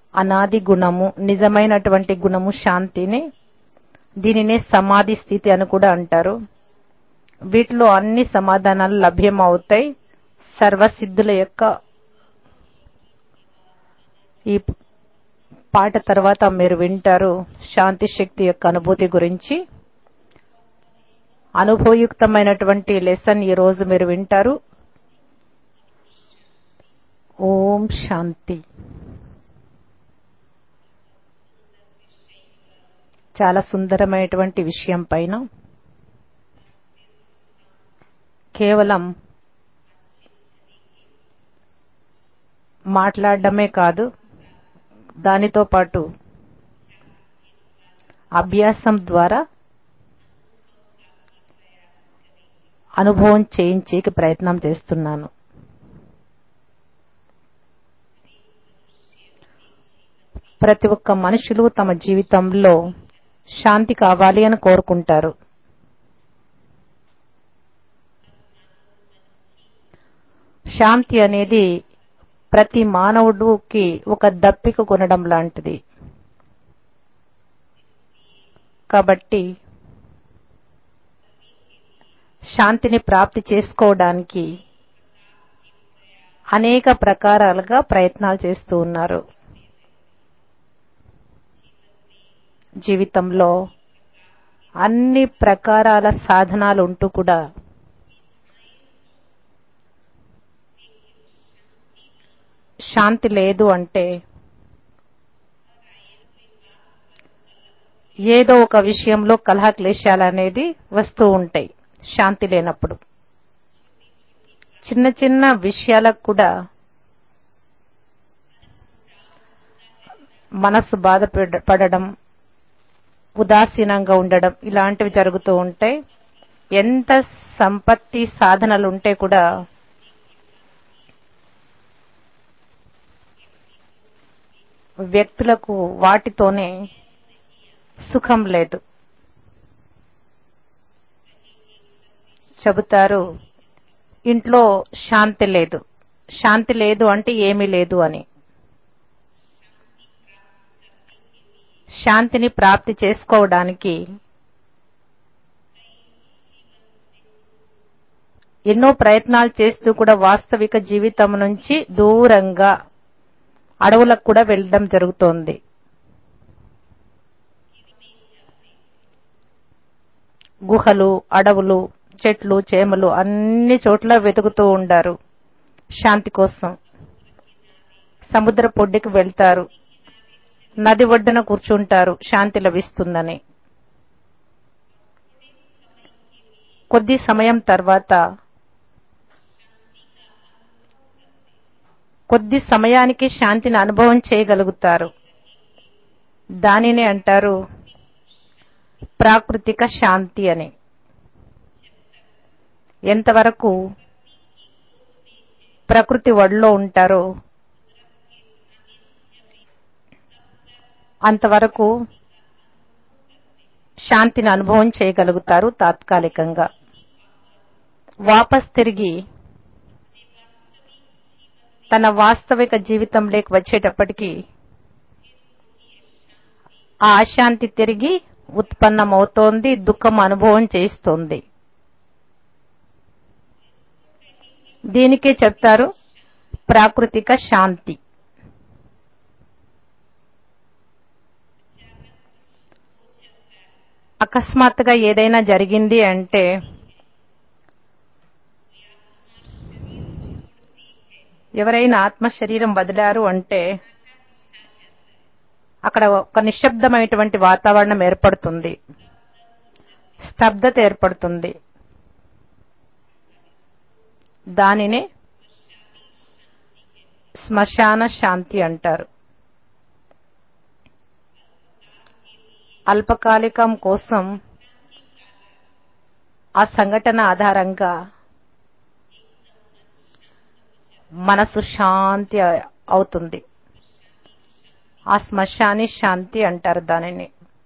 అనాది గుణము నిజమైనటువంటి గుణము శాంతిని దీనినే సమాధి స్థితి అని కూడా అంటారు వీటిలో అన్ని సమాధానాలు లభ్యమవుతాయి సర్వసిద్ధుల యొక్క ఈ పాట తర్వాత మీరు వింటారు శాంతి శక్తి యొక్క అనుభూతి గురించి అనుభవయుక్తమైనటువంటి లెసన్ ఈ రోజు మీరు వింటారు ఓం శాంతి చాలా సుందరమైనటువంటి విషయం పైన కేవలం మాట్లాడడమే కాదు దానితో పాటు అభ్యాసం ద్వారా అనుభవం చేయించేకి ప్రయత్నం చేస్తున్నాను ప్రతి ఒక్క మనుషులు తమ జీవితంలో శాంతి కావాలి అని కోరుకుంటారు శాంతి అనేది ప్రతి మానవుడికి ఒక దప్పిక కొనడం లాంటిది కాబట్టి శాంతిని ప్రాప్తి చేసుకోవడానికి అనేక ప్రకారాలుగా ప్రయత్నాలు చేస్తూ ఉన్నారు జీవితంలో అన్ని ప్రకారాల సాధనాలు ఉంటూ కూడా శాంతి లేదు అంటే ఏదో ఒక విషయంలో కలహ క్లేశాలనేది వస్తూ ఉంటాయి శాంతి లేనప్పుడు చిన్న చిన్న విషయాలకు కూడా మనసు బాధపడడం ఉదాసీనంగా ఉండడం ఇలాంటివి జరుగుతూ ఉంటాయి ఎంత సంపత్తి సాధనలు ఉంటే కూడా వ్యక్తులకు వాటితోనే సుఖం లేదు చెబుతారు ఇంట్లో శాంతి లేదు శాంతి లేదు అంటే ఏమీ లేదు అని శాంతిని ప్రాప్తి చేసుకోవడానికి ఎన్నో ప్రయత్నాలు చేస్తూ కూడా వాస్తవిక జీవితం నుంచి దూరంగా అడవులకు కూడా వెళ్ళడం జరుగుతోంది గుహలు అడవులు చెట్లు చేమలు అన్ని చోట్ల వెతుకుతూ ఉండారు శాంతి కోసం సముద్ర పొడ్డుకి వెళ్తారు నది ఒడ్డున కూర్చుంటారు శాంతి లభిస్తుందని కొద్ది సమయం తర్వాత కొద్ది సమయానికి శాంతిని అనుభవం చేయగలుగుతారు దానినే అంటారు ప్రాకృతిక శాంతి అని ఎంతవరకు ప్రకృతి ఒడిలో ఉంటారో అంతవరకు శాంతిని అనుభవం చేయగలుగుతారు తాత్కాలికంగా వాపస్ తిరిగి తన వాస్తవిక జీవితంలోకి వచ్చేటప్పటికి ఆ అశాంతి తిరిగి ఉత్పన్నమవుతోంది దుఃఖం అనుభవం చేయిస్తోంది దీనికే చెప్తారు ప్రాకృతిక శాంతి అకస్మాత్తుగా ఏదైనా జరిగింది అంటే ఎవరైనా ఆత్మ శరీరం వదిలారు అంటే అక్కడ ఒక నిశ్శబ్దమైనటువంటి వాతావరణం ఏర్పడుతుంది స్తబ్దత ఏర్పడుతుంది దానినే శ్మశాన శాంతి అంటారు అల్పకాలికం కోసం ఆ సంఘటన ఆధారంగా మనసు శాంతి అవుతుంది ఆ శ్మశాని శాంతి అంటారు దానిని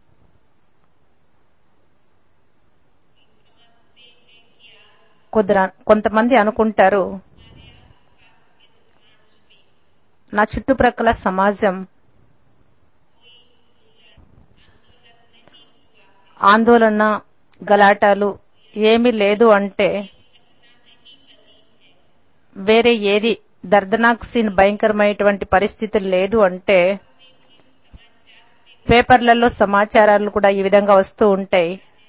కుదర కొంతమంది అనుకుంటారు నా చుట్టుప్రక్కల సమాజం ఆందోళన గలాటాలు ఏమీ లేదు అంటే వేరే ఏది దర్దనాక్ సీన్ భయంకరమైనటువంటి పరిస్థితులు లేదు అంటే పేపర్లలో సమాచారాలు కూడా ఈ విధంగా వస్తూ ఉంటాయి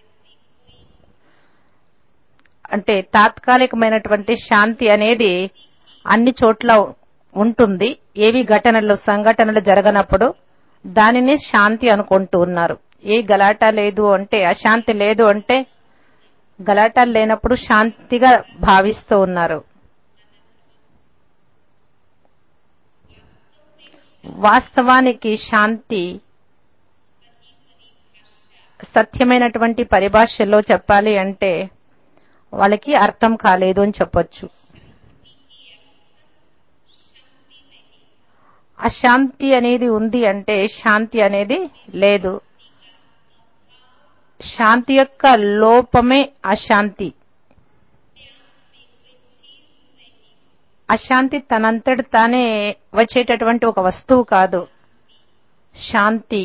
అంటే తాత్కాలికమైనటువంటి శాంతి అనేది అన్ని చోట్ల ఉంటుంది ఏవి ఘటనలు సంఘటనలు జరగనప్పుడు దానిని శాంతి అనుకుంటూ ఉన్నారు ఏ గలాట లేదు అంటే అశాంతి లేదు అంటే గలాటాలు లేనప్పుడు శాంతిగా భావిస్తూ ఉన్నారు వాస్తవానికి శాంతి సత్యమైనటువంటి పరిభాషలో చెప్పాలి అంటే వాళ్ళకి అర్థం కాలేదు అని చెప్పొచ్చు అశాంతి అనేది ఉంది అంటే శాంతి అనేది లేదు శాంతి యొక్క లోపమే అశాంతి అశాంతి తనంతటి తానే వచ్చేటటువంటి ఒక వస్తువు కాదు శాంతి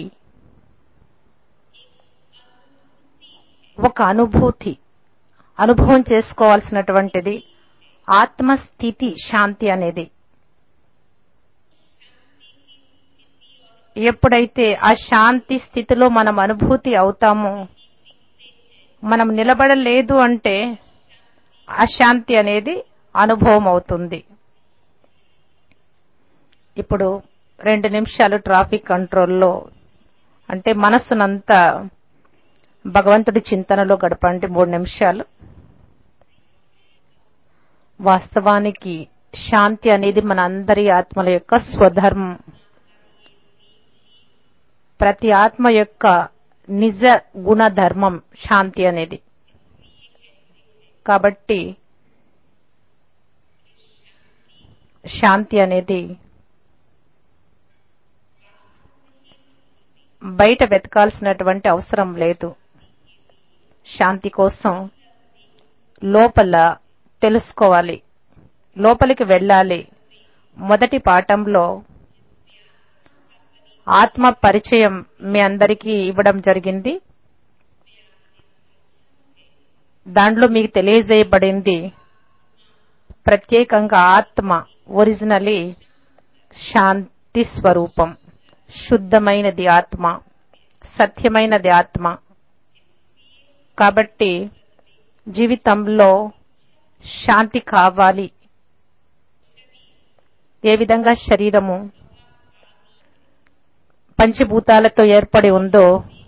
ఒక అనుభూతి అనుభవం చేసుకోవాల్సినటువంటిది ఆత్మస్థితి శాంతి అనేది ఎప్పుడైతే ఆ శాంతి స్థితిలో మనం అనుభూతి అవుతామో మనం నిలబడలేదు అంటే అశాంతి అనేది అనుభవం అవుతుంది ఇప్పుడు రెండు నిమిషాలు ట్రాఫిక్ కంట్రోల్లో అంటే మనస్సునంతా భగవంతుడి చింతనలో గడపండి మూడు నిమిషాలు వాస్తవానికి శాంతి అనేది మన అందరి ఆత్మల యొక్క స్వధర్మం ప్రతి ఆత్మ యొక్క నిజ గుణధర్మం శాంతి అనేది కాబట్టి శాంతి అనేది బయట వెతకాల్సినటువంటి అవసరం లేదు శాంతి కోసం లోపల తెలుసుకోవాలి లోపలికి వెళ్ళాలి మొదటి పాఠంలో ఆత్మ పరిచయం మీ అందరికీ ఇవ్వడం జరిగింది దాంట్లో మీకు తెలియజేయబడింది ప్రత్యేకంగా ఆత్మ ఒరిజినలీ శాంతి స్వరూపం శుద్ధమైనది ఆత్మ సత్యమైనది ఆత్మ కాబట్టి జీవితంలో శాంతి కావాలి ఏ విధంగా శరీరము పంచభూతాలతో ఏర్పడి ఉందో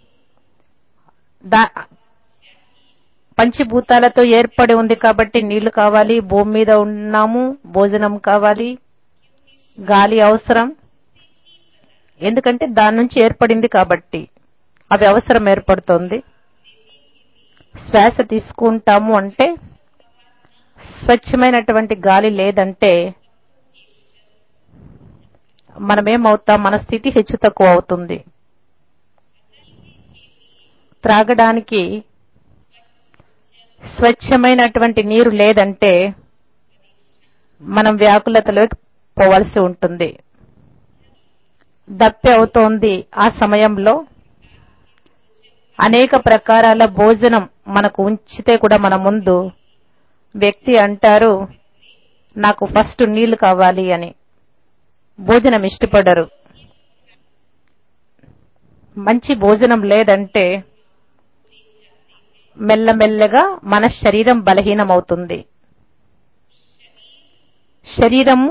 దా పంచభూతాలతో ఏర్పడి ఉంది కాబట్టి నీళ్లు కావాలి భూమి మీద ఉన్నాము భోజనం కావాలి గాలి అవసరం ఎందుకంటే దాని నుంచి ఏర్పడింది కాబట్టి అవి అవసరం ఏర్పడుతుంది శ్వాస తీసుకుంటాము అంటే స్వచ్ఛమైనటువంటి గాలి లేదంటే మనమేమవుతాం మన స్థితి హెచ్చు తక్కువ అవుతుంది త్రాగడానికి స్వచ్ఛమైనటువంటి నీరు లేదంటే మనం వ్యాకులతలోకి పోవలసి ఉంటుంది దప్పి అవుతోంది ఆ సమయంలో అనేక ప్రకారాల భోజనం మనకు ఉంచితే కూడా మన ముందు వ్యక్తి అంటారు నాకు ఫస్ట్ నీళ్లు కావాలి అని భోజనం ఇష్టపడరు మంచి భోజనం లేదంటే మెల్లమెల్లగా మన శరీరం బలహీనమవుతుంది శరీరము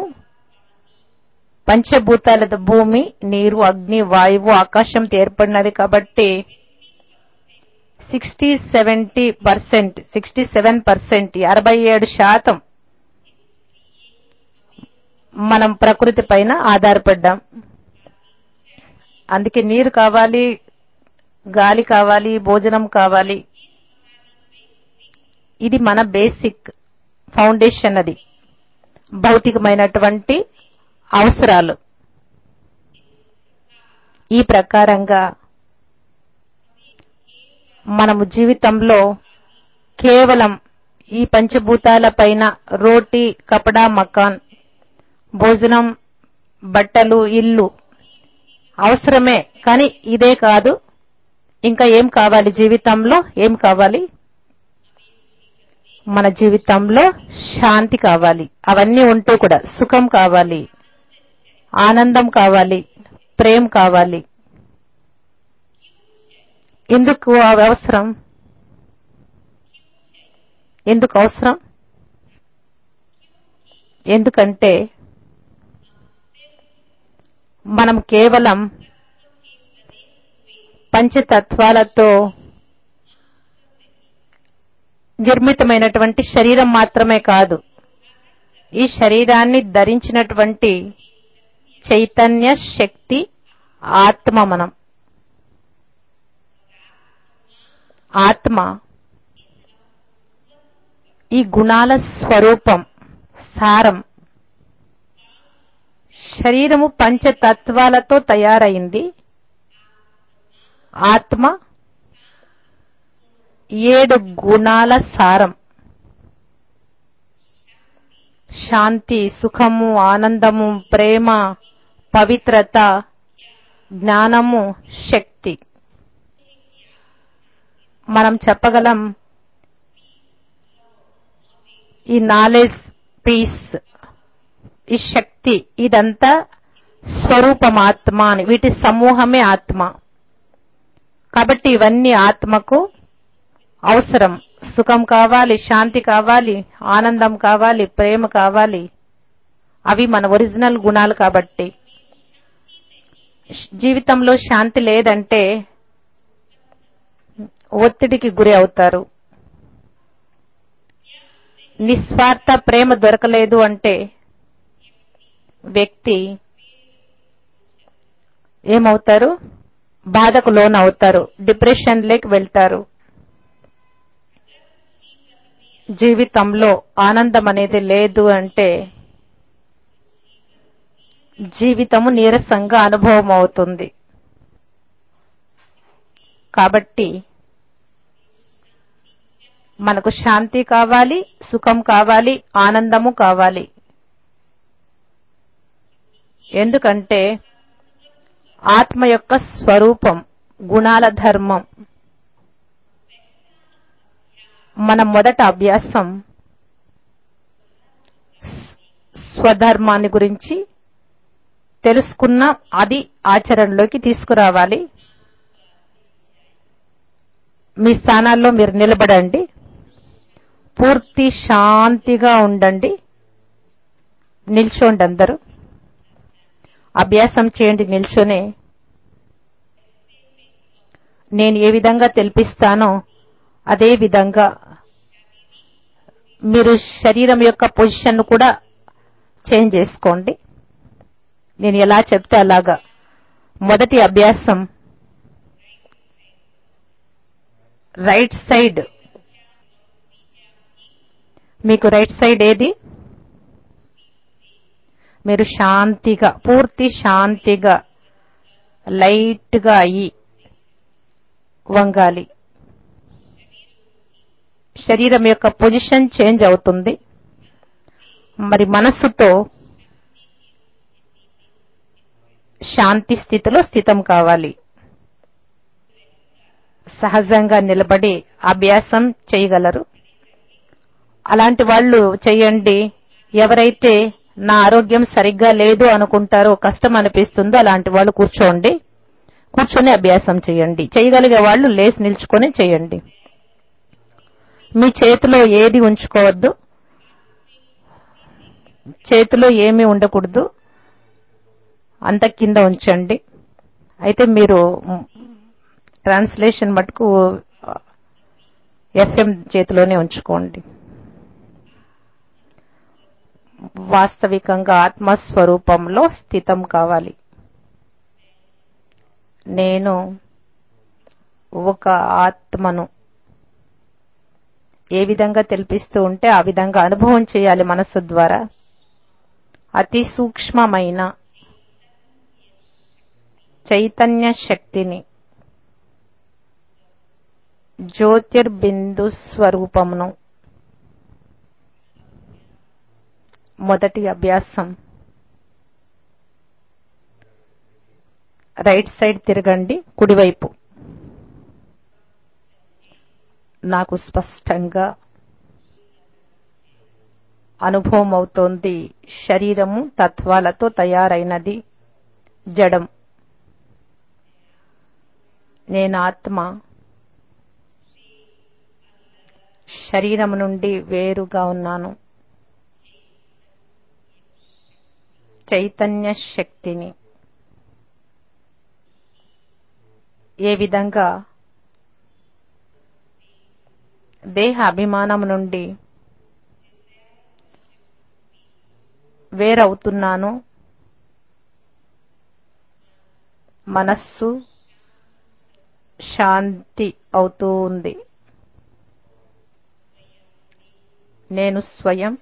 పంచభూతాల భూమి నీరు అగ్ని వాయువు ఆకాశంతో ఏర్పడినది కాబట్టి sixty seventy percent sixty seven percent అరవై ఏడు శాతం మనం ప్రకృతి పైన ఆధారపడ్డాం అందుకే నీరు కావాలి గాలి కావాలి భోజనం కావాలి ఇది మన బేసిక్ ఫౌండేషన్ అది భౌతికమైనటువంటి అవసరాలు ఈ ప్రకారంగా మనము జీవితంలో కేవలం ఈ పంచభూతాల పైన రోటీ కపడా మకాన్ భోజనం బట్టలు ఇల్లు అవసరమే కానీ ఇదే కాదు ఇంకా ఏం కావాలి జీవితంలో ఏం కావాలి మన జీవితంలో శాంతి కావాలి అవన్నీ ఉంటూ కూడా సుఖం కావాలి ఆనందం కావాలి ప్రేమ కావాలి ఎందుకు అవి అవసరం ఎందుకు అవసరం ఎందుకంటే మనం కేవలం పంచతత్వాలతో నిర్మితమైనటువంటి శరీరం మాత్రమే కాదు ఈ శరీరాన్ని ధరించినటువంటి చైతన్య శక్తి ఆత్మ మనం ఆత్మ ఈ గుణాల స్వరూపం సారం శరీరము పంచతత్వాలతో తయారైంది ఆత్మ ఏడు గుణాల సారం శాంతి సుఖము ఆనందము ప్రేమ పవిత్రత జ్ఞానము శక్తి మనం చెప్పగలం ఈ నాలెడ్జ్ పీస్ ఈ శక్తి ఇదంతా స్వరూపం ఆత్మ అని వీటి సమూహమే ఆత్మ కాబట్టి ఇవన్నీ ఆత్మకు అవసరం సుఖం కావాలి శాంతి కావాలి ఆనందం కావాలి ప్రేమ కావాలి అవి మన ఒరిజినల్ గుణాలు కాబట్టి జీవితంలో శాంతి లేదంటే ఒత్తిడికి గురి అవుతారు నిస్వార్థ ప్రేమ దొరకలేదు అంటే వ్యక్తి ఏమవుతారు బాధకు లోన్ అవుతారు డిప్రెషన్ లేకి వెళ్తారు జీవితంలో ఆనందం అనేది లేదు అంటే జీవితము నీరసంగా అనుభవం అవుతుంది కాబట్టి మనకు శాంతి కావాలి సుఖం కావాలి ఆనందము కావాలి ఎందుకంటే ఆత్మ యొక్క స్వరూపం గుణాల ధర్మం మన మొదట అభ్యాసం స్వధర్మాన్ని గురించి తెలుసుకున్న అది ఆచరణలోకి తీసుకురావాలి మీ స్థానాల్లో మీరు నిలబడండి పూర్తి శాంతిగా ఉండండి నిల్చోండి అందరూ అభ్యాసం చేయండి నిల్చొనే నేను ఏ విధంగా తెలిపిస్తానో అదే విధంగా మీరు శరీరం యొక్క పొజిషన్ కూడా చేంజ్ చేసుకోండి నేను ఎలా చెప్తే అలాగా మొదటి అభ్యాసం రైట్ సైడ్ మీకు రైట్ సైడ్ ఏది మీరు శాంతిగా పూర్తి శాంతిగా లైట్గా అయ్యి వంగాలి శరీరం యొక్క పొజిషన్ చేంజ్ అవుతుంది మరి మనస్సుతో శాంతి స్థితిలో స్థితం కావాలి సహజంగా నిలబడి అభ్యాసం చేయగలరు అలాంటి వాళ్ళు చేయండి ఎవరైతే నా ఆరోగ్యం సరిగ్గా లేదు అనుకుంటారో కష్టం అనిపిస్తుందో అలాంటి వాళ్ళు కూర్చోండి కూర్చొని అభ్యాసం చేయండి చేయగలిగే వాళ్ళు లేచి నిల్చుకొని చేయండి మీ చేతిలో ఏది ఉంచుకోవద్దు చేతిలో ఏమీ ఉండకూడదు అంత కింద ఉంచండి అయితే మీరు ట్రాన్స్లేషన్ మటుకు ఎఫ్ఎం చేతిలోనే ఉంచుకోండి వాస్తవికంగా ఆత్మస్వరూపంలో స్థితం కావాలి నేను ఒక ఆత్మను ఏ విధంగా తెలిపిస్తూ ఉంటే ఆ విధంగా అనుభవం చేయాలి మనస్సు ద్వారా అతి సూక్ష్మమైన చైతన్య శక్తిని జ్యోతిర్బిందు స్వరూపమును మొదటి అభ్యాసం రైట్ సైడ్ తిరగండి కుడివైపు నాకు స్పష్టంగా అనుభవం అవుతోంది శరీరము తత్వాలతో తయారైనది జడం నేను ఆత్మ శరీరం నుండి వేరుగా ఉన్నాను చైతన్య శక్తిని ఏ విధంగా దేహ అభిమానం నుండి వేరవుతున్నాను మనస్సు శాంతి అవుతూ ఉంది నేను స్వయం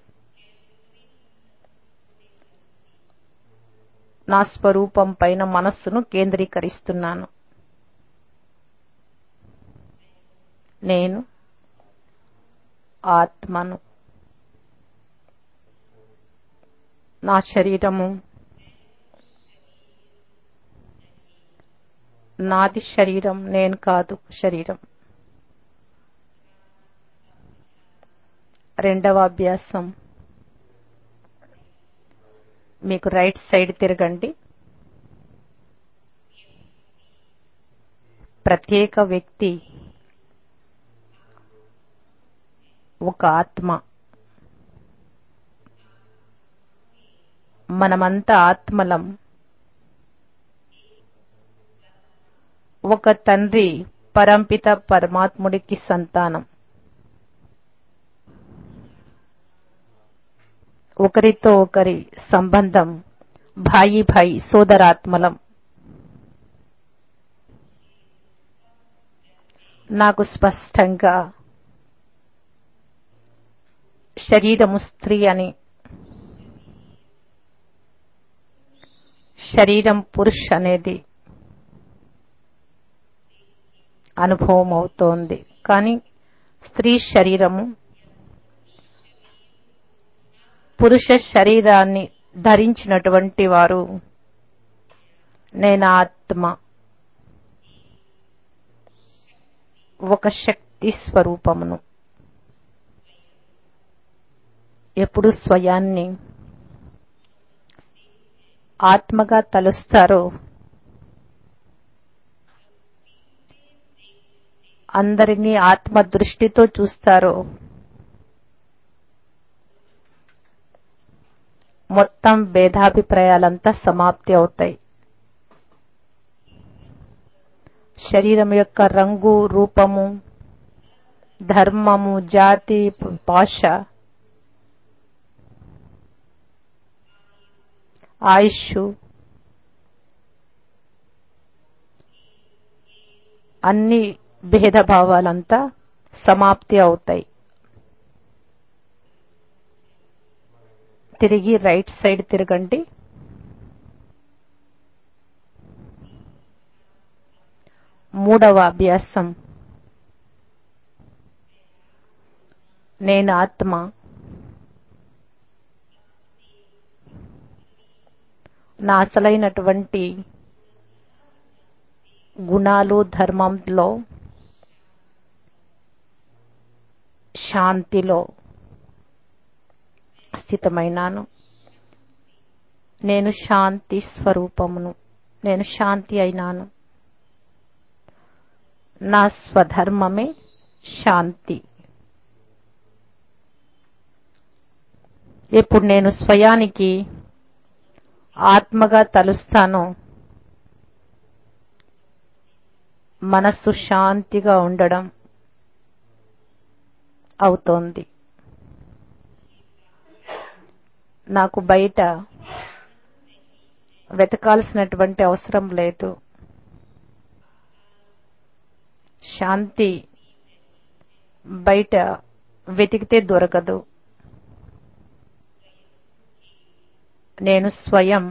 నా స్వరూపం పైన మనస్సును కేంద్రీకరిస్తున్నాను నేను ఆత్మను నా శరీరము నాది శరీరం నేను కాదు శరీరం రెండవ అభ్యాసం మీకు రైట్ సైడ్ తిరగండి ప్రత్యేక వ్యక్తి ఒక ఆత్మ మనమంతా ఆత్మలం ఒక తండ్రి పరంపిత పరమాత్ముడికి సంతానం ఒకరితో ఒకరి సంబంధం భాయి భాయి సోదరాత్మలం నాకు స్పష్టంగా శరీరము స్త్రీ అని శరీరం పురుష్ అనేది అనుభవం అవుతోంది కానీ స్త్రీ శరీరము పురుష శరీరాన్ని ధరించినటువంటి వారు నేను ఆత్మ ఒక శక్తి స్వరూపమును ఎప్పుడు స్వయాన్ని ఆత్మగా తలుస్తారో అందరినీ ఆత్మ దృష్టితో చూస్తారో మొత్తం భేదాభిప్రాయాలంతా సమాప్తి అవుతాయి శరీరం యొక్క రంగు రూపము ధర్మము జాతి భాష ఆయుష్ అన్ని భేదభావాలంతా సమాప్తి అవుతాయి తిరిగి రైట్ సైడ్ తిరగండి మూడవ అభ్యాసం నేను ఆత్మ నా అసలైనటువంటి గుణాలు ధర్మంలో శాంతిలో స్థితమైనాను నేను శాంతి స్వరూపమును నేను శాంతి అయినాను నా స్వధర్మమే శాంతి ఇప్పుడు నేను స్వయానికి ఆత్మగా తలుస్తాను మనస్సు శాంతిగా ఉండడం అవుతోంది నాకు బయట వెతకాల్సినటువంటి అవసరం లేదు శాంతి బయట వెతికితే దొరకదు నేను స్వయం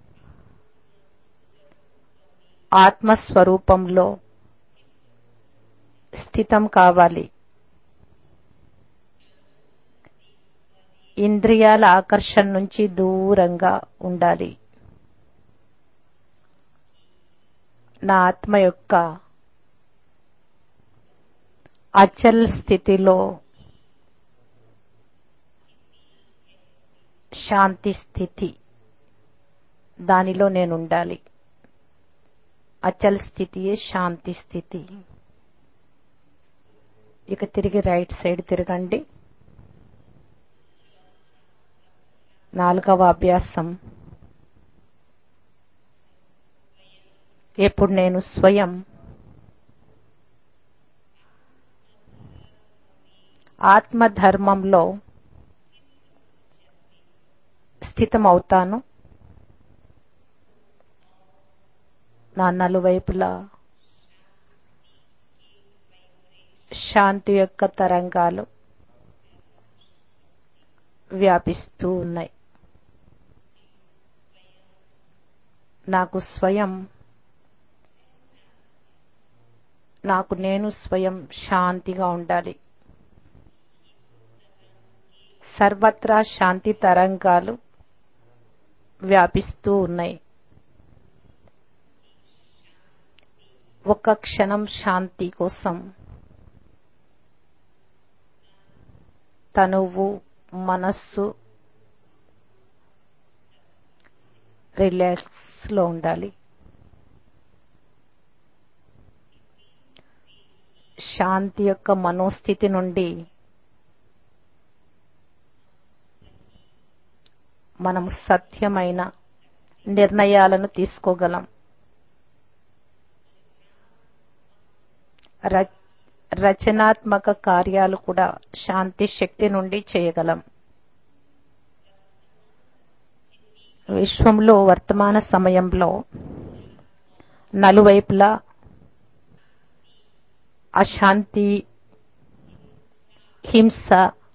ఆత్మస్వరూపంలో స్థితం కావాలి ఇంద్రియాల ఆకర్షణ నుంచి దూరంగా ఉండాలి నా ఆత్మ యొక్క అచల్ స్థితిలో శాంతి స్థితి దానిలో నేను ఉండాలి అచల్ స్థితియే శాంతి స్థితి ఇక తిరిగి రైట్ సైడ్ తిరగండి నాలుగవ అభ్యాసం ఎప్పుడు నేను స్వయం ఆత్మధర్మంలో స్థితమవుతాను నా నలువైపులా శాంతి యొక్క తరంగాలు వ్యాపిస్తూ ఉన్నాయి నాకు స్వయం నాకు నేను స్వయం శాంతిగా ఉండాలి సర్వత్రా శాంతి తరంగాలు వ్యాపిస్తూ ఉన్నాయి ఒక క్షణం శాంతి కోసం తనువు మనస్సు రిలాక్స్ లో ఉండాలి శాంతి యొక్క మనోస్థితి నుండి మనం సత్యమైన నిర్ణయాలను తీసుకోగలం రచనాత్మక కార్యాలు కూడా శాంతి శక్తి నుండి చేయగలం విశ్వంలో వర్తమాన సమయంలో నలువైపులా అశాంతి హింస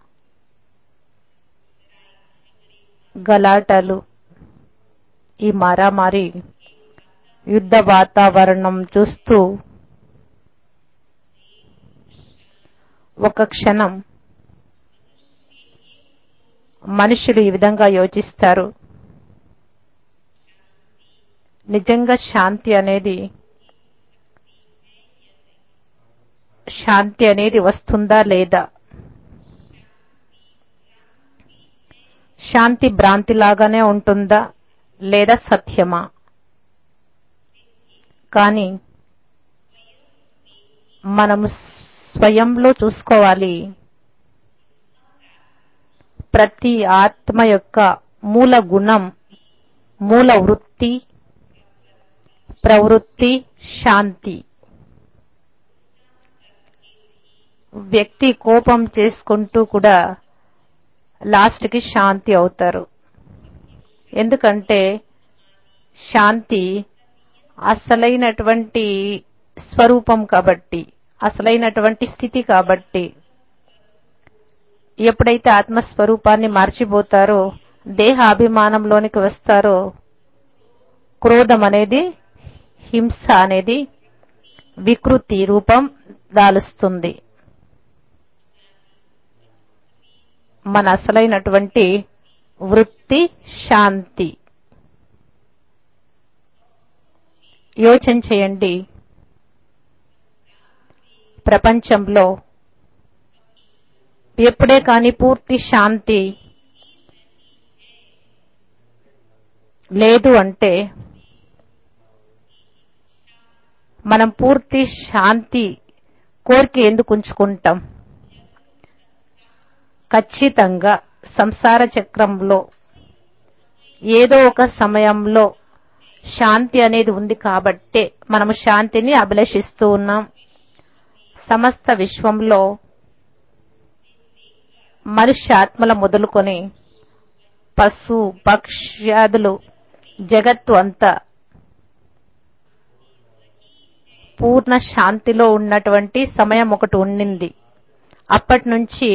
గలాటలు ఈ మారామారి యుద్ధ వాతావరణం చూస్తూ ఒక క్షణం మనుషులు ఈ విధంగా యోచిస్తారు నిజంగా శాంతి అనేది శాంతి అనేది వస్తుందా లేదా శాంతి భ్రాంతి లాగానే ఉంటుందా లేదా సత్యమా కానీ మనము స్వయంలో చూసుకోవాలి ప్రతి ఆత్మ యొక్క మూల గుణం మూల వృత్తి ప్రవృత్తి శాంతి వ్యక్తి కోపం చేసుకుంటూ కూడా లాస్ట్ కి శాంతి అవుతారు ఎందుకంటే శాంతి అసలైనటువంటి స్వరూపం కాబట్టి అసలైనటువంటి స్థితి కాబట్టి ఎప్పుడైతే ఆత్మస్వరూపాన్ని మర్చిపోతారో దేహ అభిమానంలోనికి వస్తారో క్రోధం అనేది హింస అనేది వికృతి రూపం దాలుస్తుంది మన అసలైనటువంటి వృత్తి శాంతి యోచన చేయండి ప్రపంచంలో ఎప్పుడే కాని పూర్తి శాంతి లేదు అంటే మనం పూర్తి శాంతి కోరిక ఎందుకు ఉంచుకుంటాం ఖచ్చితంగా సంసార చక్రంలో ఏదో ఒక సమయంలో శాంతి అనేది ఉంది కాబట్టే మనము శాంతిని అభిలషిస్తూ ఉన్నాం సమస్త విశ్వంలో మనుష్యాత్మల మొదలుకొని పశు పక్ష్యాదులు జగత్తు అంతా పూర్ణ శాంతిలో ఉన్నటువంటి సమయం ఒకటి ఉండింది అప్పటి నుంచి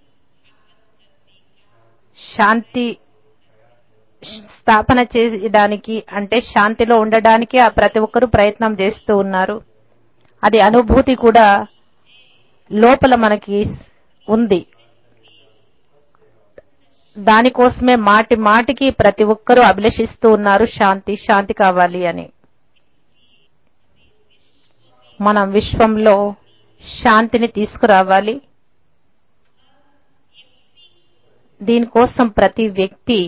శాంతి స్థాపన చేయడానికి అంటే శాంతిలో ఉండడానికి ఆ ప్రతి ఒక్కరూ ప్రయత్నం చేస్తూ ఉన్నారు అది అనుభూతి కూడా లోపల మనకి ఉంది దానికోసమే మాటి మాటికి ప్రతి ఒక్కరూ అభిలషిస్తూ ఉన్నారు శాంతి శాంతి కావాలి అని మనం విశ్వంలో శాంతిని తీసుకురావాలి దీనికోసం ప్రతి వ్యక్తి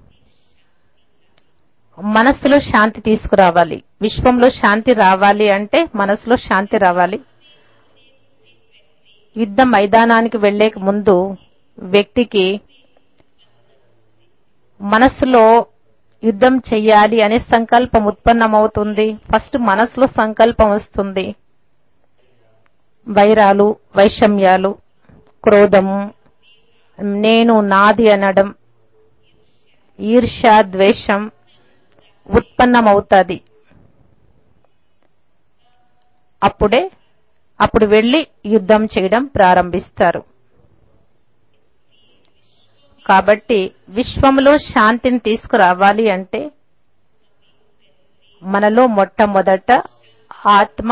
మనస్సులో శాంతి తీసుకురావాలి విశ్వంలో శాంతి రావాలి అంటే మనసులో శాంతి రావాలి యుద్ధ మైదానానికి వెళ్లేక ముందు వ్యక్తికి మనస్సులో యుద్ధం చెయ్యాలి అనే సంకల్పం ఉత్పన్నమవుతుంది ఫస్ట్ మనసులో సంకల్పం వస్తుంది వైరాలు వైషమ్యాలు క్రోధము నేను నాది అనడం ఈర్ష ద్వేషం ఉత్పన్నమవుతుంది అప్పుడే అప్పుడు వెళ్లి యుద్ధం చేయడం ప్రారంభిస్తారు కాబట్టి విశ్వంలో శాంతిని తీసుకురావాలి అంటే మనలో మొట్టమొదట ఆత్మ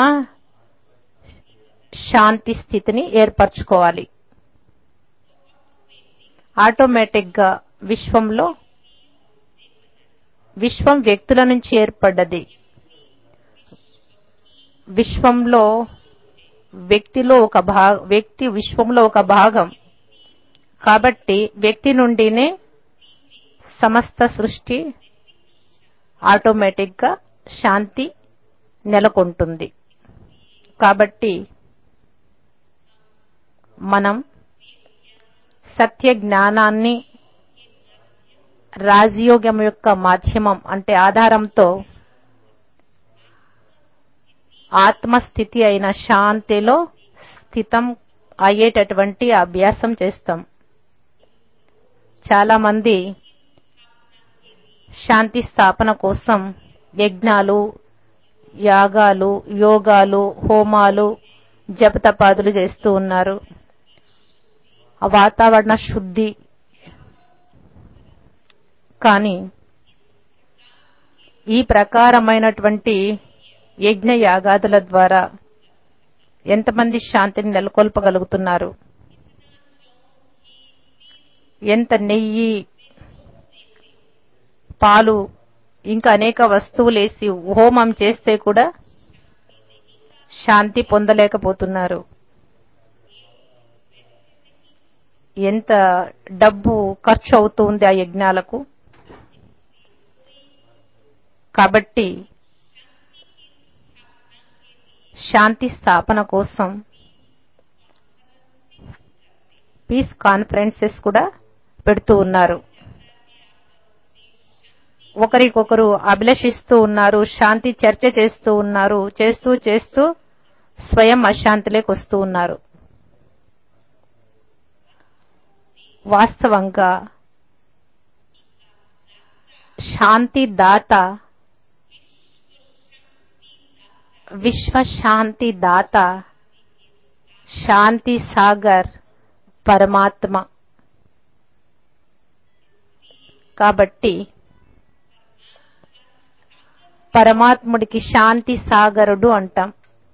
శాంతి స్థితిని ఏర్పరచుకోవాలి ఆటోమేటిక్ గా విశ్వంలో విశ్వం వ్యక్తుల నుంచి ఏర్పడ్డది విశ్వంలో వ్యక్తిలో ఒక భాగ వ్యక్తి విశ్వంలో ఒక భాగం కాబట్టి వ్యక్తి నుండినే సమస్త సృష్టి ఆటోమేటిక్ గా శాంతి నెలకొంటుంది కాబట్టి మనం సత్య జ్ఞానాన్ని రాజయోగం యొక్క మాధ్యమం అంటే ఆధారంతో ఆత్మస్థితి అయిన శాంతిలో స్థితం అయ్యేటటువంటి అభ్యాసం చేస్తాం చాలా మంది శాంతి స్థాపన కోసం యజ్ఞాలు యాగాలు యోగాలు హోమాలు జపతపాదులు చేస్తూ ఉన్నారు ఆ వాతావరణ శుద్ధి కానీ ఈ ప్రకారమైనటువంటి యజ్ఞ యాగాదుల ద్వారా ఎంతమంది శాంతిని నెలకొల్పగలుగుతున్నారు ఎంత నెయ్యి పాలు ఇంకా అనేక వస్తువులేసి హోమం చేస్తే కూడా శాంతి పొందలేకపోతున్నారు ఎంత డబ్బు ఖర్చు అవుతుంది ఆ యజ్ఞాలకు కాబట్టి శాంతి స్థాపన కోసం పీస్ కాన్ఫరెన్సెస్ కూడా పెడుతూ ఉన్నారు ఒకరికొకరు అభిలషిస్తూ ఉన్నారు శాంతి చర్చ చేస్తూ ఉన్నారు చేస్తూ చేస్తూ స్వయం అశాంతిలోకి వస్తూ ఉన్నారు వాస్తవంగా శాంతి దాత విశ్వ శాంతి దాత శాంతి సాగర్ పరమాత్మ కాబట్టి పరమాత్ముడికి శాంతి సాగరుడు అంటాం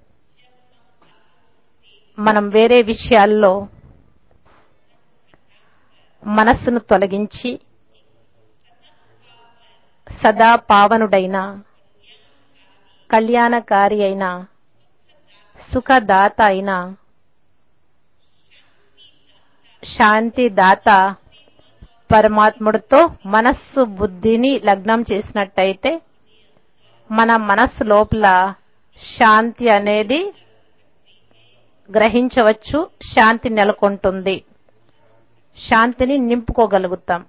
మనం వేరే విషయాల్లో మనస్సును తొలగించి సదా పావనుడైన కళ్యాణకారి అయిన సుఖదాత అయిన శాంతిదాత పరమాత్ముడితో మనస్సు బుద్ధిని లగ్నం చేసినట్టయితే మన మనస్సు లోపల శాంతి అనేది గ్రహించవచ్చు శాంతి నెలకొంటుంది శాంతిని నింపుకోగలుగుతాం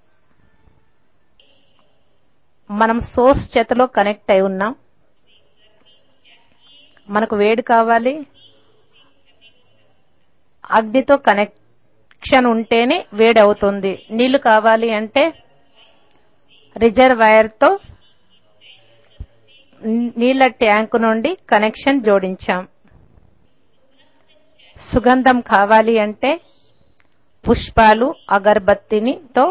మనం సోర్స్ చేతలో కనెక్ట్ అయి ఉన్నాం మనకు వేడి కావాలి అగ్నితో కనెక్షన్ ఉంటేనే వేడి అవుతుంది నీళ్లు కావాలి అంటే రిజర్వాయర్ తో నీళ్ల ట్యాంకు నుండి కనెక్షన్ జోడించాం సుగంధం కావాలి అంటే పుష్పాలు అగరబత్తిని తో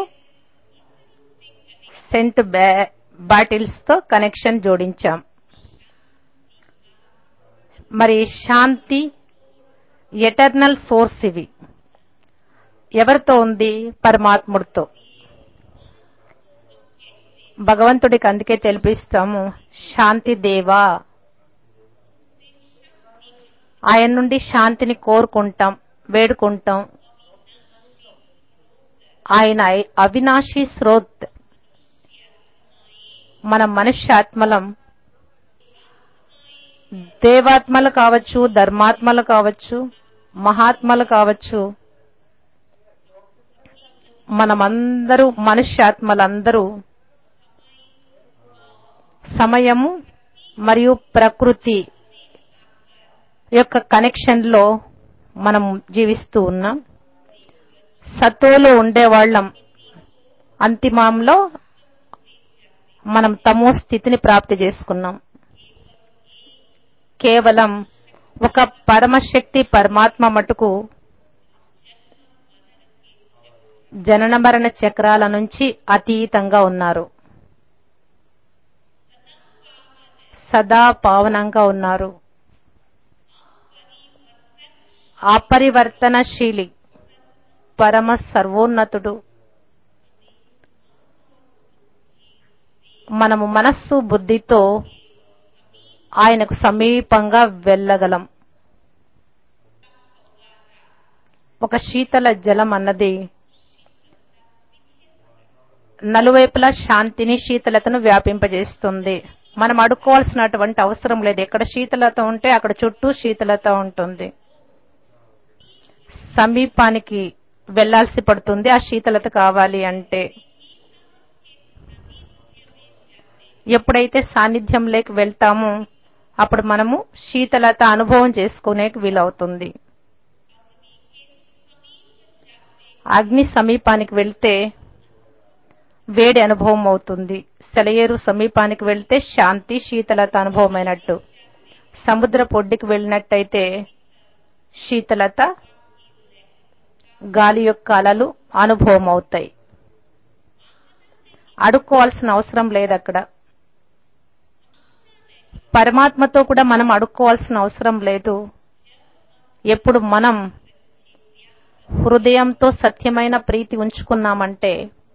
సెంట్ బాటిల్స్ తో కనెక్షన్ జోడించాం మరి శాంతి ఎటర్నల్ సోర్స్ ఇవి ఎవరితో ఉంది పరమాత్ముడితో భగవంతుడికి అందుకే తెలిపిస్తాము శాంతి దేవా ఆయన నుండి శాంతిని కోరుకుంటాం వేడుకుంటాం ఆయన ఐ- అవినాశీ స్రోత్ మన మనుష్యాత్మలం దేవాత్మలు కావచ్చు ధర్మాత్మలు కావచ్చు మహాత్మలు కావచ్చు మనమందరూ మనుష్యాత్మలందరూ సమయము మరియు ప్రకృతి యొక్క కనెక్షన్ లో మనం జీవిస్తూ ఉన్నాం సత్తులో ఉండేవాళ్ళం అంతిమంలో మనం తమో స్థితిని ప్రాప్తి చేసుకున్నాం కేవలం ఒక పరమశక్తి పరమాత్మ మటుకు జనన మరణ చక్రాల నుంచి అతీతంగా ఉన్నారు సదా పావనంగా ఉన్నారు అపరివర్తనశీలి పరమ సర్వోన్నతుడు మనము మనస్సు బుద్ధితో ఆయనకు సమీపంగా వెళ్ళగలం ఒక శీతల జలం అన్నది నలువైపులా శాంతిని శీతలతను వ్యాపింపజేస్తుంది మనం అడుక్కోవాల్సినటువంటి అవసరం లేదు ఎక్కడ శీతలత ఉంటే అక్కడ చుట్టూ శీతలత ఉంటుంది సమీపానికి వెళ్లాల్సి పడుతుంది ఆ శీతలత కావాలి అంటే ఎప్పుడైతే సాన్నిధ్యంలోకి వెళ్తామో అప్పుడు మనము శీతలత అనుభవం చేసుకునేకి వీలవుతుంది అగ్ని సమీపానికి వెళ్తే వేడి అనుభవం అవుతుంది సెలయేరు సమీపానికి వెళ్తే శాంతి శీతలత అనుభవమైనట్టు సముద్ర పొడ్డుకి వెళ్ళినట్టయితే శీతలత గాలి యొక్క అలలు అనుభవం అవుతాయి అడుక్కోవాల్సిన అవసరం లేదు అక్కడ పరమాత్మతో కూడా మనం అడుక్కోవాల్సిన అవసరం లేదు ఎప్పుడు మనం హృదయంతో సత్యమైన ప్రీతి ఉంచుకున్నామంటే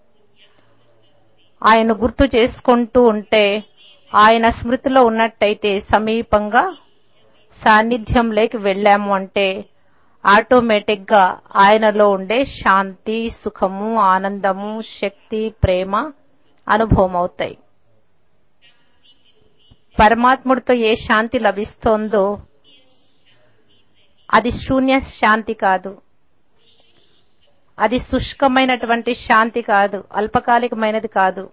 ఆయన గుర్తు చేసుకుంటూ ఉంటే ఆయన స్మృతిలో ఉన్నట్టయితే సమీపంగా సాన్నిధ్యంలోకి వెళ్ళాము అంటే ఆటోమేటిక్ గా ఆయనలో ఉండే శాంతి సుఖము ఆనందము శక్తి ప్రేమ అనుభవం అవుతాయి పరమాత్ముడితో ఏ శాంతి లభిస్తోందో అది శూన్య శాంతి కాదు అది శుష్కమైనటువంటి శాంతి కాదు అల్పకాలికమైనది కాదు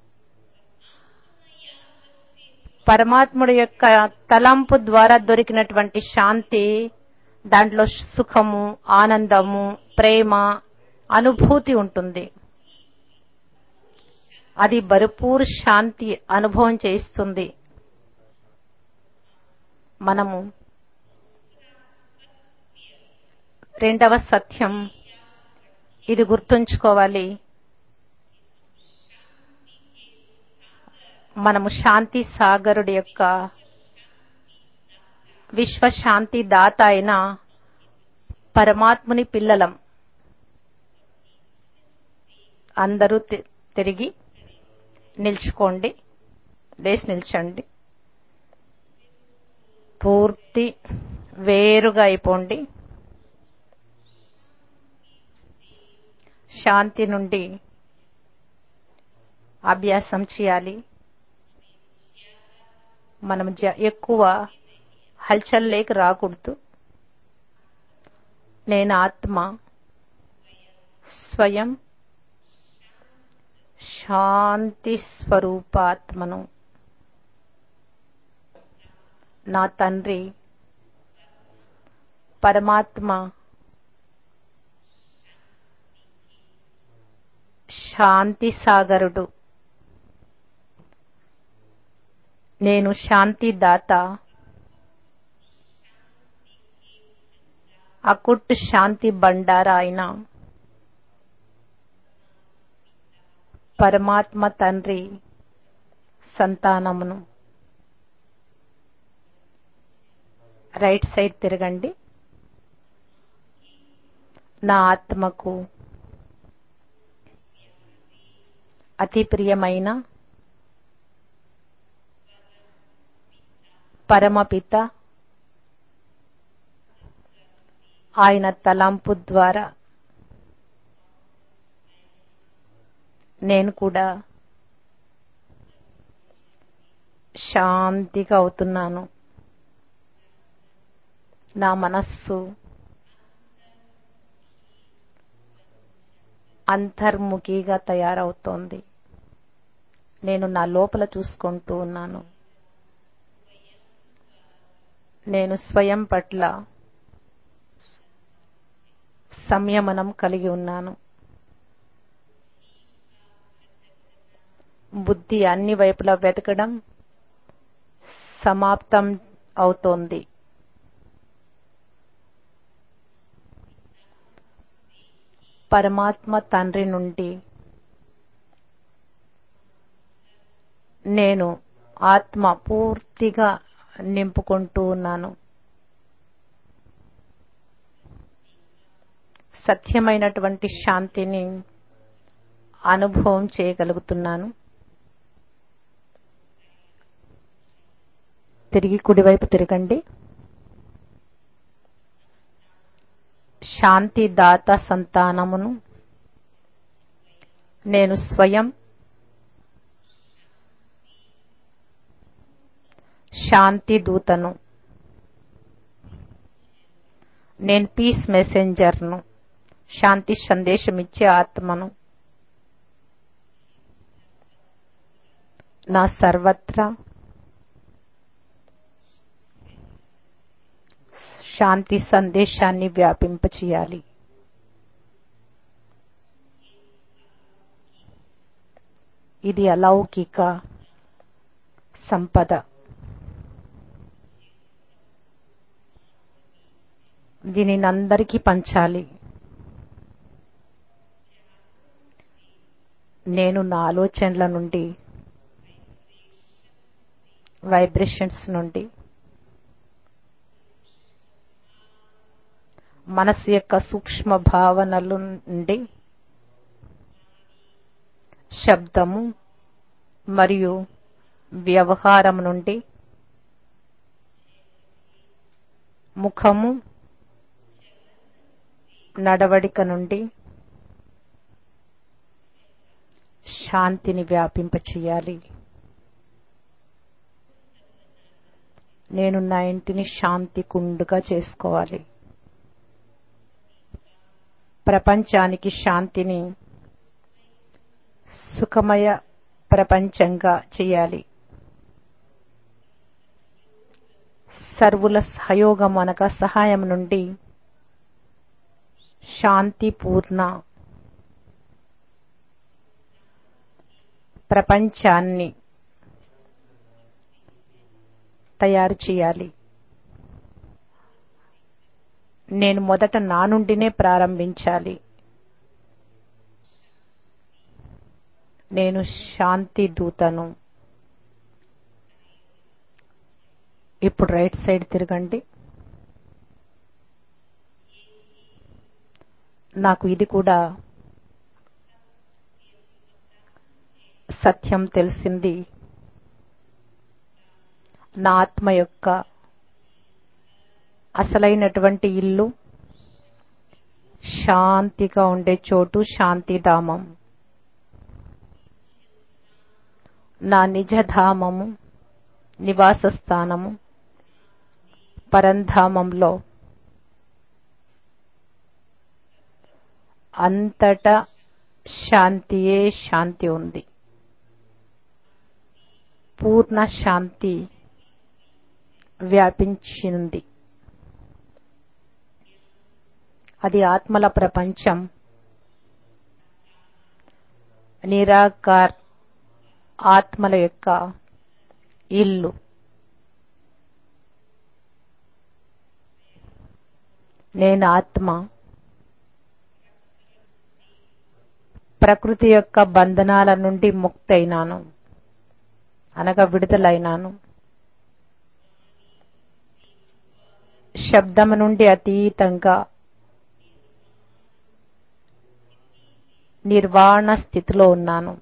పరమాత్ముడి యొక్క తలంపు ద్వారా దొరికినటువంటి శాంతి దాంట్లో సుఖము ఆనందము ప్రేమ అనుభూతి ఉంటుంది అది భరపూర్ శాంతి అనుభవం చేయిస్తుంది మనము రెండవ సత్యం ఇది గుర్తుంచుకోవాలి మనము శాంతి సాగరుడి యొక్క విశ్వశాంతి దాత అయిన పరమాత్ముని పిల్లలం అందరూ తి- తిరిగి నిల్చుకోండి లేచి నిల్చండి పూర్తి వేరుగా అయిపోండి శాంతి నుండి అభ్యాసం చేయాలి మనం జ- ఎక్కువ హల్చల్ లేక రాకూడదు నేను ఆత్మ స్వయం శాంతి స్వరూపాత్మను నా తండ్రి పరమాత్మ శాంతి సాగరుడు నేను శాంతి దాత అకుట్ శాంతి బండారా అయిన పరమాత్మ తండ్రి సంతానమును రైట్ సైడ్ తిరగండి నా ఆత్మకు అతి ప్రియమైన పరమపిత ఆయన తలంపు ద్వారా నేను కూడా శాంతిగా అవుతున్నాను నా మనస్సు అంతర్ముఖిగా తయారవుతోంది నేను నా లోపల చూసుకుంటూ ఉన్నాను నేను స్వయం పట్ల సంయమనం కలిగి ఉన్నాను బుద్ధి అన్ని వైపులా వెతకడం సమాప్తం అవుతోంది పరమాత్మ తండ్రి నుండి నేను ఆత్మ పూర్తిగా నింపుకుంటూ ఉన్నాను సత్యమైనటువంటి శాంతిని అనుభవం చేయగలుగుతున్నాను తిరిగి కుడివైపు తిరగండి శాంతి దాత సంతానమును నేను స్వయం శాంతి దూతను నేను పీస్ మెసెంజర్ను శాంతి సందేశం ఇచ్చే ఆత్మను నా సర్వత్రా శాంతి సందేశాన్ని వ్యాపింపచేయాలి ఇది అలౌకిక సంపద దీనిని అందరికీ పంచాలి నేను నా ఆలోచనల నుండి వైబ్రేషన్స్ నుండి మనసు యొక్క సూక్ష్మ భావనల నుండి శబ్దము మరియు వ్యవహారం నుండి ముఖము నడవడిక నుండి శాంతిని వ్యాపింపచేయాలి నేను నా ఇంటిని శాంతి కుండుగా చేసుకోవాలి ప్రపంచానికి శాంతిని సుఖమయ ప్రపంచంగా చేయాలి సర్వుల సహయోగం అనగా సహాయం నుండి శాంతిపూర్ణ ప్రపంచాన్ని తయారు చేయాలి నేను మొదట నా నుండినే ప్రారంభించాలి నేను శాంతి దూతను ఇప్పుడు రైట్ సైడ్ తిరగండి నాకు ఇది కూడా సత్యం తెలిసింది నా ఆత్మ యొక్క అసలైనటువంటి ఇల్లు శాంతిగా ఉండే చోటు శాంతిధామం నా నిజధామము నివాస స్థానము పరంధామంలో అంతటా శాంతియే శాంతి ఉంది పూర్ణ శాంతి వ్యాపించింది అది ఆత్మల ప్రపంచం నిరాకార్ ఆత్మల యొక్క ఇల్లు నేను ఆత్మ ప్రకృతి యొక్క బంధనాల నుండి ముక్తైనాను అనగా విడుదలైనాను శబ్దము నుండి అతీతంగా నిర్వాణ స్థితిలో ఉన్నాను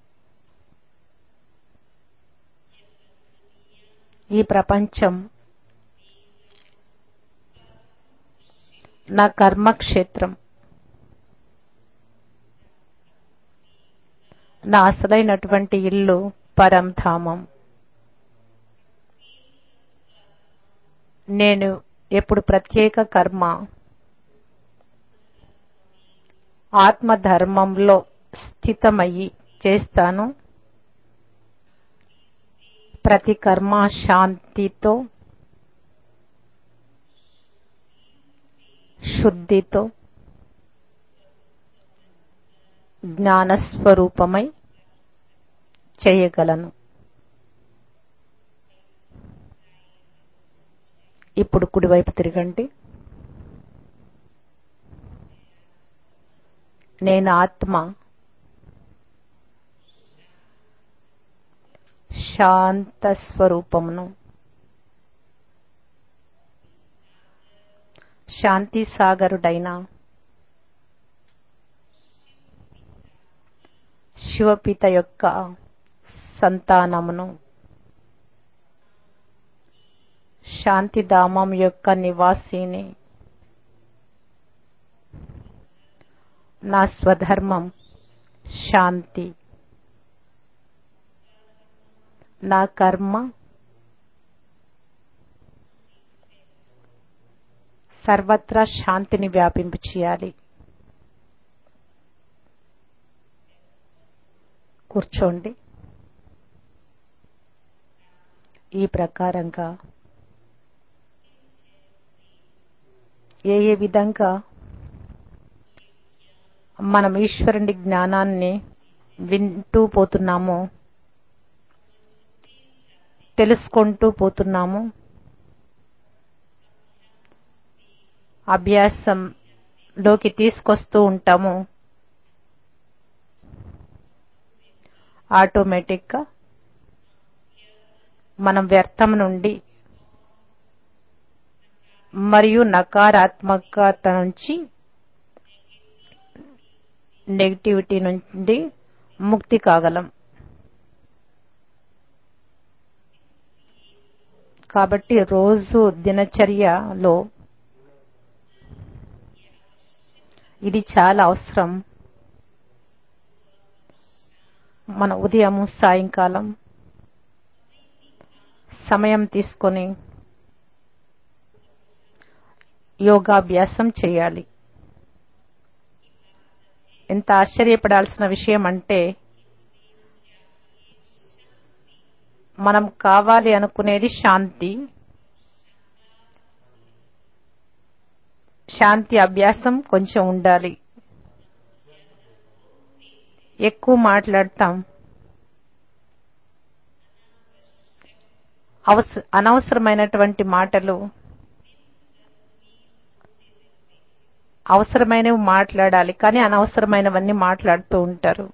ఈ ప్రపంచం నా కర్మక్షేత్రం నా అసలైనటువంటి ఇల్లు పరంధామం నేను ఎప్పుడు ప్రత్యేక కర్మ ఆత్మధర్మంలో స్థితమయ్యి చేస్తాను ప్రతి కర్మ శాంతితో శుద్ధితో జ్ఞానస్వరూపమై చేయగలను ఇప్పుడు కుడివైపు తిరగండి నేను ఆత్మ శాంత స్వరూపమును శాంతి సాగరుడైన శివపిత యొక్క సంతానమును శాంతిధామం యొక్క నివాసిని నా స్వధర్మం శాంతి నా కర్మ సర్వత్రా శాంతిని వ్యాపింపు చేయాలి కూర్చోండి ఈ ప్రకారంగా ఏ ఏ విధంగా మనం ఈశ్వరుని జ్ఞానాన్ని వింటూ పోతున్నామో తెలుసుకుంటూ పోతున్నాము అభ్యాసంలోకి తీసుకొస్తూ ఉంటాము ఆటోమేటిక్గా మనం వ్యర్థం నుండి మరియు నకారాత్మకత నుంచి నెగిటివిటీ నుండి ముక్తి కాగలం కాబట్టి రోజు దినచర్యలో ఇది చాలా అవసరం మన ఉదయం సాయంకాలం సమయం తీసుకొని యోగాభ్యాసం చేయాలి ఎంత ఆశ్చర్యపడాల్సిన విషయం అంటే మనం కావాలి అనుకునేది శాంతి శాంతి అభ్యాసం కొంచెం ఉండాలి ఎక్కువ మాట్లాడతాం అవస అనవసరమైనటువంటి మాటలు అవసరమైనవి మాట్లాడాలి కానీ అనవసరమైనవన్నీ మాట్లాడుతూ ఉంటారు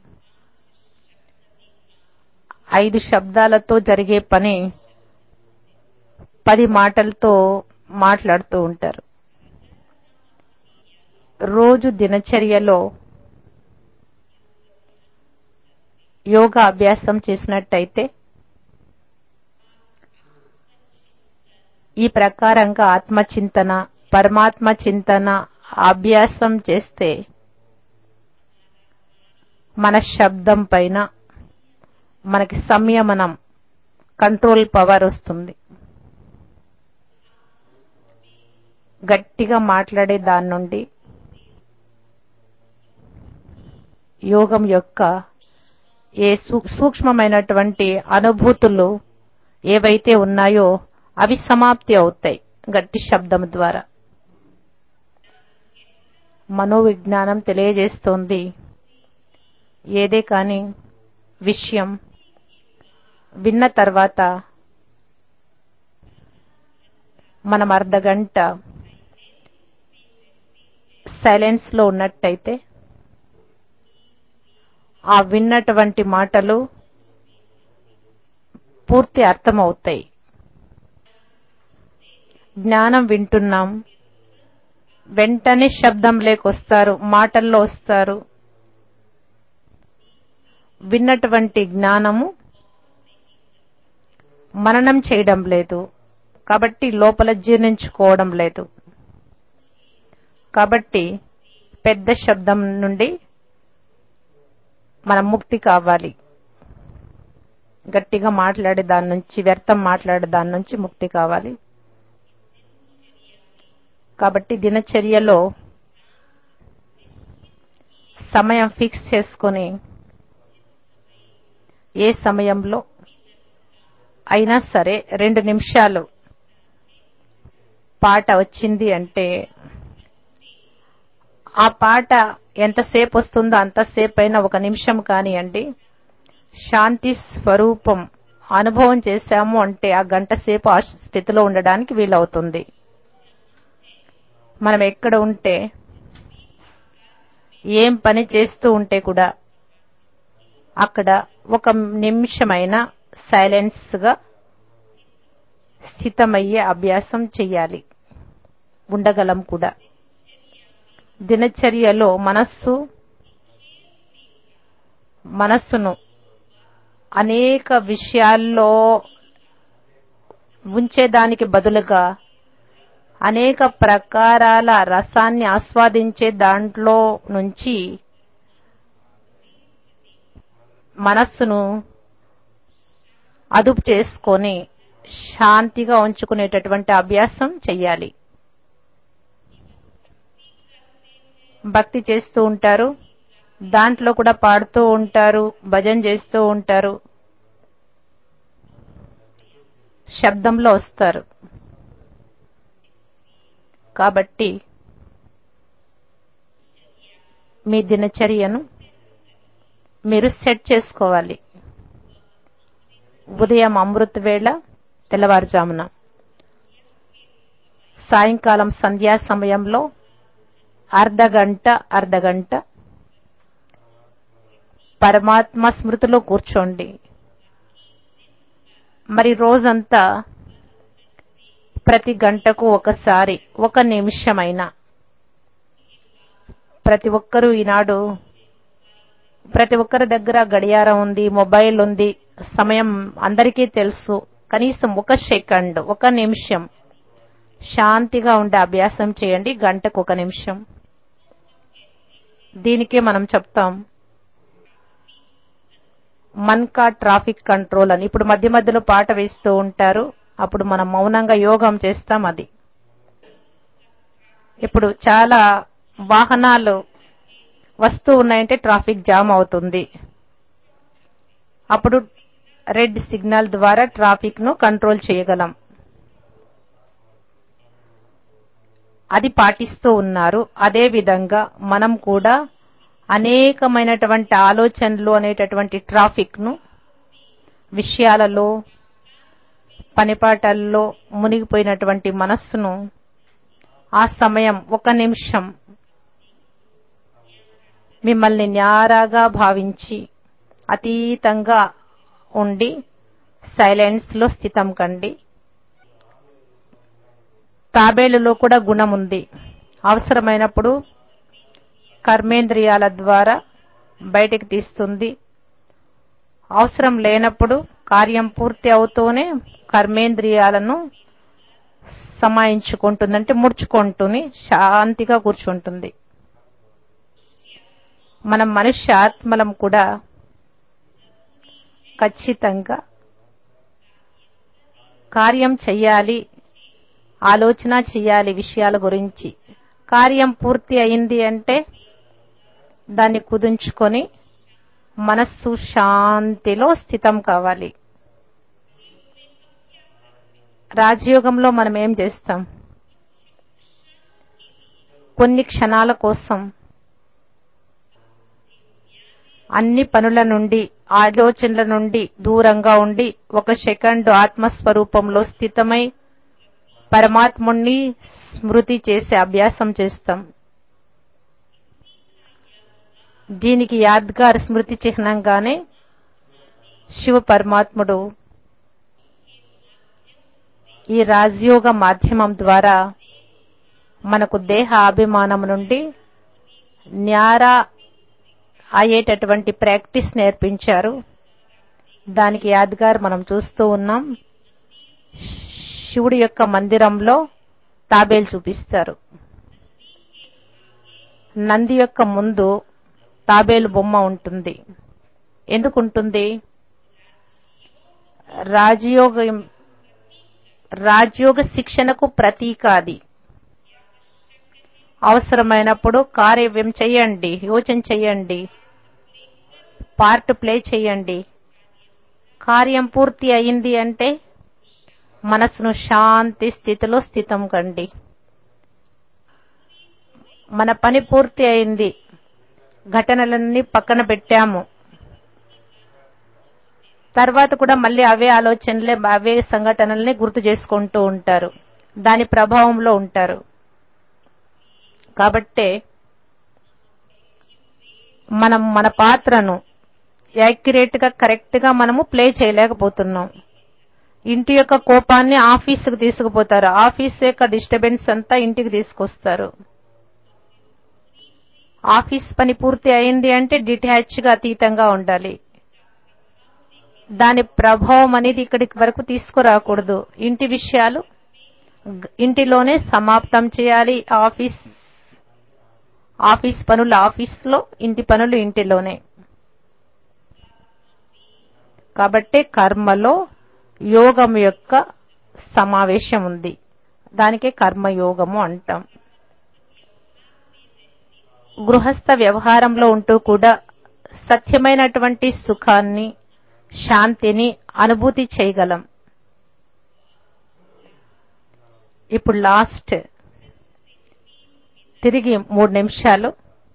ఐదు శబ్దాలతో జరిగే పని పది మాటలతో మాట్లాడుతూ ఉంటారు రోజు దినచర్యలో యోగా అభ్యాసం చేసినట్టయితే ఈ ప్రకారంగా ఆత్మచింతన పరమాత్మ చింతన అభ్యాసం చేస్తే మన శబ్దం పైన మనకి సంయమనం కంట్రోల్ పవర్ వస్తుంది గట్టిగా మాట్లాడే దాని నుండి యోగం యొక్క ఏ సూక్ష్మమైనటువంటి అనుభూతులు ఏవైతే ఉన్నాయో అవి సమాప్తి అవుతాయి గట్టి శబ్దం ద్వారా మనోవిజ్ఞానం తెలియజేస్తోంది ఏదే కాని విషయం విన్న తర్వాత మనం అర్ధగంట సైలెన్స్ లో ఉన్నట్టయితే ఆ విన్నటువంటి మాటలు పూర్తి అర్థమవుతాయి జ్ఞానం వింటున్నాం వెంటనే శబ్దం లేకొస్తారు మాటల్లో వస్తారు విన్నటువంటి జ్ఞానము మననం చేయడం లేదు కాబట్టి లోపల జీర్ణించుకోవడం లేదు కాబట్టి పెద్ద శబ్దం నుండి మనం ముక్తి కావాలి గట్టిగా మాట్లాడే దాని నుంచి వ్యర్థం మాట్లాడే దాని నుంచి ముక్తి కావాలి కాబట్టి దినచర్యలో సమయం ఫిక్స్ చేసుకొని ఏ సమయంలో అయినా సరే రెండు నిమిషాలు పాట వచ్చింది అంటే ఆ పాట ఎంతసేపు వస్తుందో అంతసేపు అయినా ఒక నిమిషం కానివ్వండి శాంతి స్వరూపం అనుభవం చేశాము అంటే ఆ గంట సేపు ఆ స్థితిలో ఉండడానికి వీలవుతుంది మనం ఎక్కడ ఉంటే ఏం పని చేస్తూ ఉంటే కూడా అక్కడ ఒక నిమిషమైనా సైలెన్స్ గా స్థితమయ్యే అభ్యాసం చెయ్యాలి ఉండగలం కూడా దినచర్యలో మనస్సు మనస్సును అనేక విషయాల్లో ఉంచేదానికి బదులుగా అనేక ప్రకారాల రసాన్ని ఆస్వాదించే దాంట్లో నుంచి మనస్సును అదుపు చేసుకొని శాంతిగా ఉంచుకునేటటువంటి అభ్యాసం చెయ్యాలి భక్తి చేస్తూ ఉంటారు దాంట్లో కూడా పాడుతూ ఉంటారు భజన చేస్తూ ఉంటారు శబ్దంలో వస్తారు కాబట్టి మీ దినచర్యను మీరు సెట్ చేసుకోవాలి ఉదయం అమృత వేళ తెల్లవారుజామున సాయంకాలం సంధ్యా సమయంలో అర్ధ గంట అర్ధ గంట పరమాత్మ స్మృతిలో కూర్చోండి మరి రోజంతా ప్రతి గంటకు ఒకసారి ఒక నిమిషమైనా ప్రతి ఒక్కరూ ఈనాడు ప్రతి ఒక్కరి దగ్గర గడియారం ఉంది మొబైల్ ఉంది సమయం అందరికీ తెలుసు కనీసం ఒక సెకండ్ ఒక నిమిషం శాంతిగా ఉండే అభ్యాసం చేయండి గంటకు ఒక నిమిషం దీనికే మనం చెప్తాం మన్ కా ట్రాఫిక్ కంట్రోల్ అని ఇప్పుడు మధ్య మధ్యలో పాట వేస్తూ ఉంటారు అప్పుడు మనం మౌనంగా యోగం చేస్తాం అది ఇప్పుడు చాలా వాహనాలు వస్తూ ఉన్నాయంటే ట్రాఫిక్ జామ్ అవుతుంది అప్పుడు రెడ్ సిగ్నల్ ద్వారా ట్రాఫిక్ ను కంట్రోల్ చేయగలం అది పాటిస్తూ ఉన్నారు అదే విధంగా మనం కూడా అనేకమైనటువంటి ఆలోచనలు అనేటటువంటి ట్రాఫిక్ ను విషయాలలో పనిపాటల్లో మునిగిపోయినటువంటి మనస్సును ఆ సమయం ఒక నిమిషం మిమ్మల్ని న్యారాగా భావించి అతీతంగా ఉండి సైలెన్స్ లో స్థితం కండి తాబేలులో కూడా గుణం ఉంది అవసరమైనప్పుడు కర్మేంద్రియాల ద్వారా బయటికి తీస్తుంది అవసరం లేనప్పుడు కార్యం పూర్తి అవుతూనే కర్మేంద్రియాలను సమాయించుకుంటుంది అంటే ముడుచుకుంటూని శాంతిగా కూర్చుంటుంది మనం మనుష్య ఆత్మలం కూడా ఖచ్చితంగా కార్యం చెయ్యాలి ఆలోచన చెయ్యాలి విషయాల గురించి కార్యం పూర్తి అయింది అంటే దాన్ని కుదించుకొని మనస్సు శాంతిలో స్థితం కావాలి రాజయోగంలో మనం ఏం చేస్తాం కొన్ని క్షణాల కోసం అన్ని పనుల నుండి ఆలోచనల నుండి దూరంగా ఉండి ఒక సెకండ్ ఆత్మస్వరూపంలో స్థితమై పరమాత్ముణ్ణి స్మృతి చేసే అభ్యాసం చేస్తాం దీనికి యాద్గార్ స్మృతి చిహ్నంగానే శివ పరమాత్ముడు ఈ రాజయోగ మాధ్యమం ద్వారా మనకు దేహ అభిమానం నుండి న్యారా అయ్యేటటువంటి ప్రాక్టీస్ నేర్పించారు దానికి యాద్గార్ మనం చూస్తూ ఉన్నాం శివుడి యొక్క మందిరంలో తాబేలు చూపిస్తారు నంది యొక్క ముందు తాబేలు బొమ్మ ఉంటుంది ఎందుకు ఉంటుంది రాజయోగ రాజయోగ శిక్షణకు ప్రతీక అది అవసరమైనప్పుడు కార్యం చేయండి యోచన చేయండి పార్ట్ ప్లే చేయండి కార్యం పూర్తి అయింది అంటే మనసును శాంతి స్థితిలో స్థితం కండి మన పని పూర్తి అయింది ఘటనలన్నీ పక్కన పెట్టాము తర్వాత కూడా మళ్ళీ అవే ఆలోచనలే అవే సంఘటనల్ని గుర్తు చేసుకుంటూ ఉంటారు దాని ప్రభావంలో ఉంటారు కాబట్టే మనం మన పాత్రను యాక్యురేట్ గా కరెక్ట్ గా మనము ప్లే చేయలేకపోతున్నాం ఇంటి యొక్క కోపాన్ని ఆఫీసుకు తీసుకుపోతారు ఆఫీస్ యొక్క డిస్టర్బెన్స్ అంతా ఇంటికి తీసుకొస్తారు ఆఫీస్ పని పూర్తి అయింది అంటే డిటాచ్ గా అతీతంగా ఉండాలి దాని ప్రభావం అనేది ఇక్కడికి వరకు తీసుకురాకూడదు ఇంటి విషయాలు గ- ఇంటిలోనే సమాప్తం చేయాలి ఆఫీస్ ఆఫీస్ పనులు ఆఫీస్లో ఇంటి పనులు ఇంటిలోనే కాబట్టి కర్మలో యోగం యొక్క సమావేశం ఉంది దానికే కర్మయోగము అంటాం గృహస్థ వ్యవహారంలో ఉంటూ కూడా సత్యమైనటువంటి సుఖాన్ని శాంతిని అనుభూతి చేయగలం ఇప్పుడు లాస్ట్ తిరిగి మూడు నిమిషాలు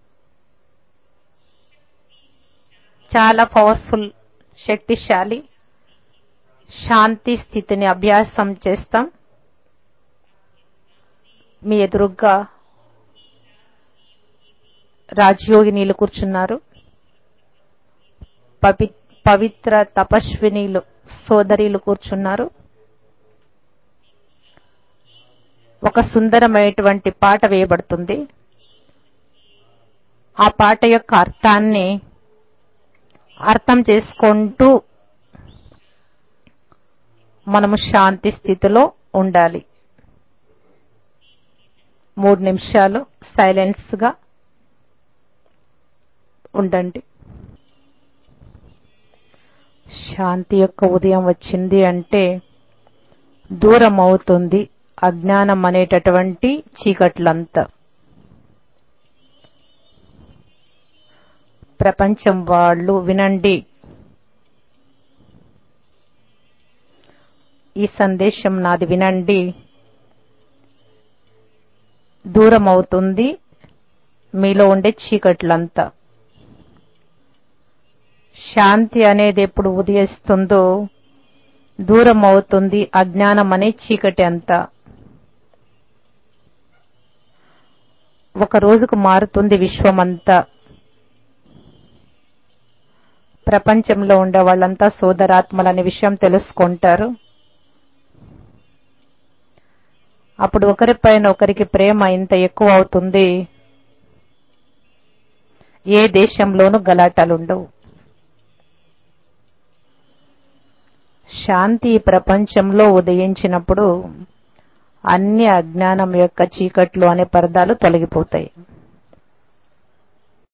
చాలా పవర్ఫుల్ శక్తిశాలి శాంతి స్థితిని అభ్యాసం చేస్తాం మీ ఎదురుగ్గా రాజయోగినీలు కూర్చున్నారు పవి పవిత్ర తపస్వినీలు సోదరీలు కూర్చున్నారు ఒక సుందరమైనటువంటి పాట వేయబడుతుంది ఆ పాట యొక్క అర్థాన్ని అర్థం చేసుకుంటూ మనము శాంతి స్థితిలో ఉండాలి మూడు నిమిషాలు సైలెన్స్ గా ఉండండి శాంతి యొక్క ఉదయం వచ్చింది అంటే దూరం అవుతుంది అజ్ఞానం అనేటటువంటి చీకట్లంతా ప్రపంచం వాళ్ళు వినండి ఈ సందేశం నాది వినండి దూరం అవుతుంది మీలో ఉండే చీకట్లంతా శాంతి అనేది ఎప్పుడు ఉదయిస్తుందో దూరం అవుతుంది అజ్ఞానం అనే చీకటి అంతా ఒక రోజుకు మారుతుంది విశ్వమంతా ప్రపంచంలో ఉండే వాళ్ళంతా సోదరాత్మలనే విషయం తెలుసుకుంటారు అప్పుడు ఒకరిపైన ఒకరికి ప్రేమ ఇంత ఎక్కువ అవుతుంది ఏ దేశంలోనూ గలాటాలుండవు శాంతి ఈ ప్రపంచంలో ఉదయించినప్పుడు అన్ని అజ్ఞానం యొక్క చీకట్లు అనే పరదాలు తొలగిపోతాయి